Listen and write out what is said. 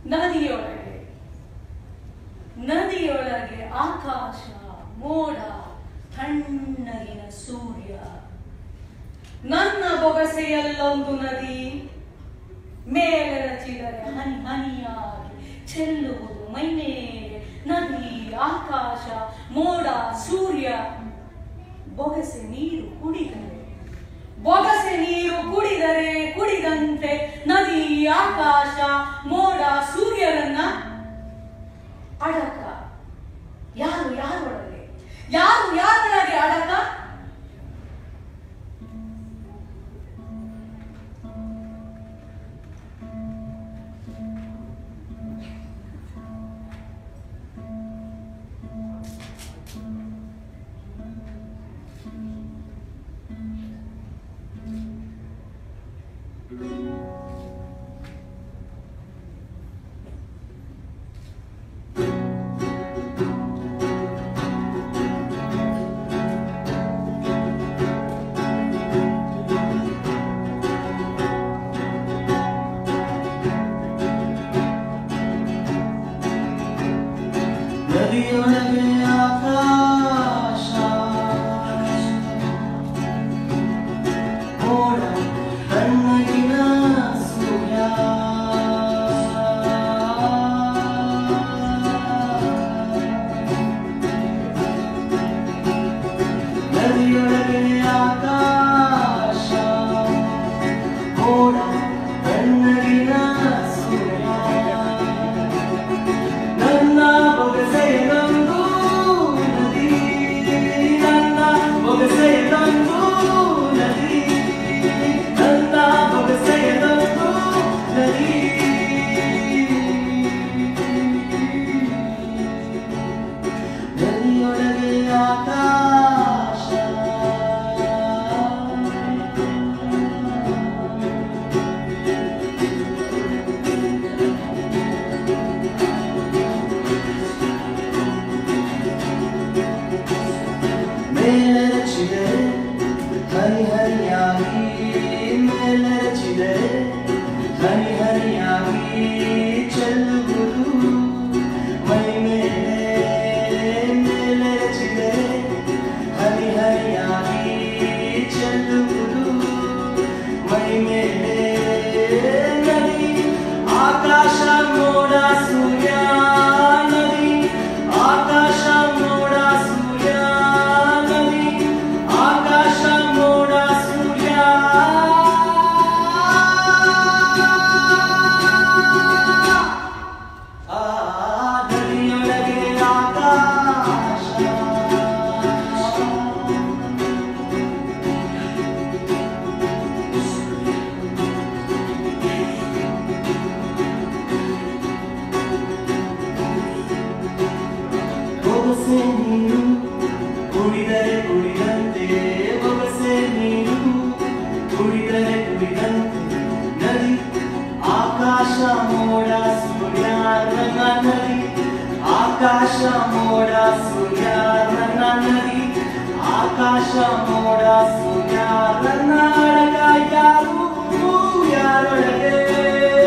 ನದಿಯೊಳಗೆ ನದಿಯೊಳಗೆ ಆಕಾಶ ಮೋಡ ತಣ್ಣಗಿನ ಸೂರ್ಯ ನನ್ನ ಬೊಗಸೆಯಲ್ಲೊಂದು ನದಿ ಮೇಲೆರಚಿದರೆ ಹನಿ ಹನಿಯಾಗಿ ಚೆಲ್ಲುವುದು ಮೈಮೇಲೆ ನದಿ ಆಕಾಶ ಮೋಡ ಸೂರ್ಯ ಬೊಗಸೆ ನೀರು ಕುಡಿದರೆ ಬೊಗಸೆ ನೀರು ಕುಡಿದರೆ ಕುಡಿದಂತೆ ನದಿ ಆಕಾಶ ಮೋಡ ಸೂರ್ಯರನ್ನ ಅಡಕ ಯಾರು ಯಾರೊಳಗೆ ಯಾರು ಯಾರೊಳಗೆ ಅಡಕ ನದಿಯೊಳಗೆ ಆಕಾಶ ಮೋಡ ತಣ್ಣಗಿನ ಸೂರ್ಯ ನದಿಯೊಳಗೆ ಆಕಾಶ ಮೋಡ ತಣ್ಣಗಿನ ಸೂರ್ಯ ನನ್ನ ಬೊಗಸೆಯದೊಂದು ನದಿ ನನ್ನ ಬೊಗಸೆಯದೊಂದು ನದಿ ನನ್ನ ಬೊಗಸೆಯದೊಂದು ನದಿ ನದಿಯೊಳಗೆ ಆಕಾಶ ಮೇಲರಚಿದರೆ ಹರಿ ಹರಿಯಾಗಿ ಮೇಲರಚಿದರೆ ಹರಿ ಹರಿಯಾಗಿ ಚೆಲ್ಲುವುದು ಮೈ ಮೇಲೆ ಮೇಲರಚಿದರೆ ಹರಿ ಹರಿಯಾಗಿ ಚೆಲ್ಲುವುದು ಮೈ ಮೇಲೆ ನದಿ ಆಕಾಶ ಮೋಡ ಸೂರ್ಯ ನದಿ ಆಕಾಶ ಮೋಡ ಸೂರ್ಯ ನದಿ ಆಕಾಶ ಮೋಡ ಸೂರ್ಯ ಆ ನದಿಯೊಳಗೆ ಆಕಾಶ ಬೊಗಸೆ ನೀನು ಕುಡಿದರೆ ಕುಡಿದಂತೆ ಬೊಗಸೆ ನೀನು ಕುಡಿದರೆ ಕುಡಿದಂತೆ ನದಿ ಆಕಾಶ ಮೋಡ ಸೂರ್ಯ ನನ್ನ ನದಿ ಆಕಾಶ ಮೋಡ ಸೂರ್ಯ ನನ್ನ ನದಿ ಆಕಾಶ ಮೋಡ ಸೂರ್ಯ ನನ್ನ ಅಡಗ ಯಾರು ಯಾರೊಳಗೆ